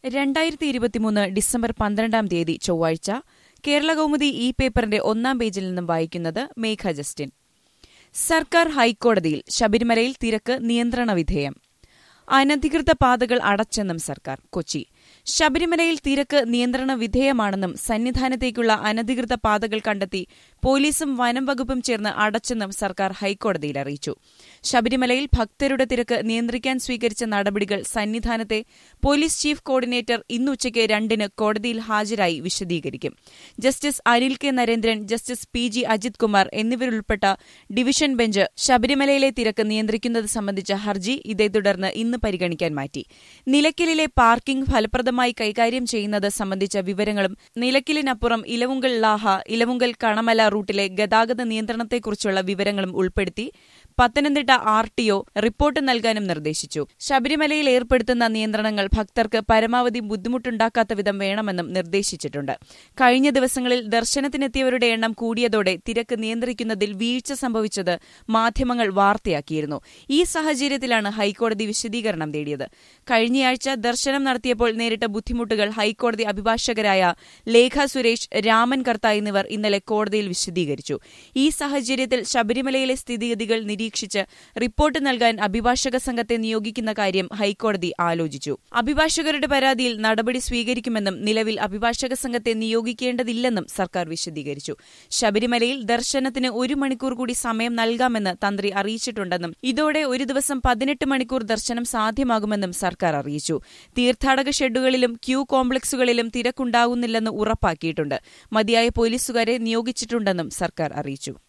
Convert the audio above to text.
രണ്ടായിരത്തി ഇരുപത്തിമൂന്ന് ഡിസംബർ പന്ത്രണ്ടാം തീയതി ചൊവ്വാഴ്ച കേരള കൗമുദി ഇ പേപ്പറിന്റെ ഒന്നാം പേജിൽ നിന്നും വായിക്കുന്നത് മേഘ ജസ്റ്റിൻ സർക്കാർ ഹൈക്കോടതിയിൽ ശബരിമലയിൽ തിരക്ക് നിയന്ത്രണ വിധേയം അനധികൃത പാതകൾ അടച്ചെന്നും സർക്കാർ കൊച്ചി ശബരിമലയിൽ തിരക്ക് നിയന്ത്രണ വിധേയമാണെന്നും സന്നിധാനത്തേക്കുള്ള അനധികൃത പാതകൾ കണ്ടെത്തി പോലീസും വനം വകുപ്പും ചേർന്ന് അടച്ചെന്നും സർക്കാർ ഹൈക്കോടതിയിൽ അറിയിച്ചു ശബരിമലയിൽ ഭക്തരുടെ തിരക്ക് നിയന്ത്രിക്കാൻ സ്വീകരിച്ച നടപടികൾ സന്നിധാനത്തെ പോലീസ് ചീഫ് കോർഡിനേറ്റർ ഇന്നുച്ചയ്ക്ക് രണ്ടിന് കോടതിയിൽ ഹാജരായി വിശദീകരിക്കും justice Anil K Narendran justice P G Ajith Kumar എന്നിവരുൾപ്പെട്ട ഡിവിഷൻ ബെഞ്ച് ശബരിമലയിലെ തിരക്ക് നിയന്ത്രിക്കുന്നത് സംബന്ധിച്ച ഹർജി ഇതേ തുടർന്ന് ഇന്ന് പരിഗണിക്കാൻ മാറ്റി നിലയ്ക്കലിലെ പാർക്കിംഗ് ഫലപ്രദമായി കൈകാര്യം ചെയ്യുന്നത് സംബന്ധിച്ച വിവരങ്ങളും നിലയ്ക്കലിനപ്പുറം ഇലവുങ്കൽ ലാഹ ഇലവുങ്കൽ കണമല റൂട്ടിലെ ഗതാഗത നിയന്ത്രണത്തെക്കുറിച്ചുള്ള വിവരങ്ങളും ഉൾപ്പെടുത്തി Pathanamthitta RTO report നൽകാനും നിർദ്ദേശിച്ചു ശബരിമലയിൽ ഏർപ്പെടുത്തുന്ന നിയന്ത്രണങ്ങൾ ഭക്തർക്ക് പരമാവധി ബുദ്ധിമുട്ടുണ്ടാക്കാത്ത വിധം വേണമെന്നും നിർദ്ദേശിച്ചിട്ടുണ്ട് കഴിഞ്ഞ ദിവസങ്ങളിൽ ദർശനത്തിനെത്തിയവരുടെ എണ്ണം കൂടിയതോടെ തിരക്ക് നിയന്ത്രിക്കുന്നതിൽ വീഴ്ച സംഭവിച്ചത് മാധ്യമങ്ങൾ വാർത്തയാക്കിയിരുന്നു ഈ സാഹചര്യത്തിലാണ് ഹൈക്കോടതി വിശദീകരണം തേടിയത് കഴിഞ്ഞയാഴ്ച ദർശനം നടത്തിയപ്പോൾ നേരിട്ട ബുദ്ധിമുട്ടുകൾ ഹൈക്കോടതി അഭിഭാഷകരായ ലേഖ സുരേഷ് രാമൻ കർത്ത എന്നിവർ ഇന്നലെ കോടതിയിൽ വിശദീകരിച്ചു ഈ സാഹചര്യത്തിൽ ശബരിമലയിലെ സ്ഥിതിഗതികൾ നിരീക്ഷിച്ച് റിപ്പോർട്ട് നൽകാൻ അഭിഭാഷക സംഘത്തെ നിയോഗിക്കുന്ന കാര്യം ഹൈക്കോടതി ആലോചിച്ചു അഭിഭാഷകരുടെ പരാതിയിൽ നടപടി സ്വീകരിക്കുമെന്നും നിലവിൽ അഭിഭാഷക സംഘത്തെ നിയോഗിക്കേണ്ടതില്ലെന്നും സർക്കാർ വിശദീകരിച്ചു ശബരിമലയിൽ ദർശനത്തിന് ഒരു മണിക്കൂർ കൂടി സമയം നൽകാമെന്ന് തന്ത്രി അറിയിച്ചിട്ടുണ്ടെന്നും ഇതോടെ ഒരു ദിവസം പതിനെട്ട് മണിക്കൂർ ദർശനം സാധ്യമാകുമെന്നും സർക്കാർ അറിയിച്ചു തീർത്ഥാടക ഷെഡുകളിലും ക്യൂ കോംപ്ലക്സുകളിലും തിരക്കുണ്ടാകുന്നില്ലെന്ന് ഉറപ്പാക്കിയിട്ടുണ്ട് മതിയായ പോലീസുകാരെ നിയോഗിച്ചിട്ടുണ്ടെന്നും സർക്കാർ അറിയിച്ചു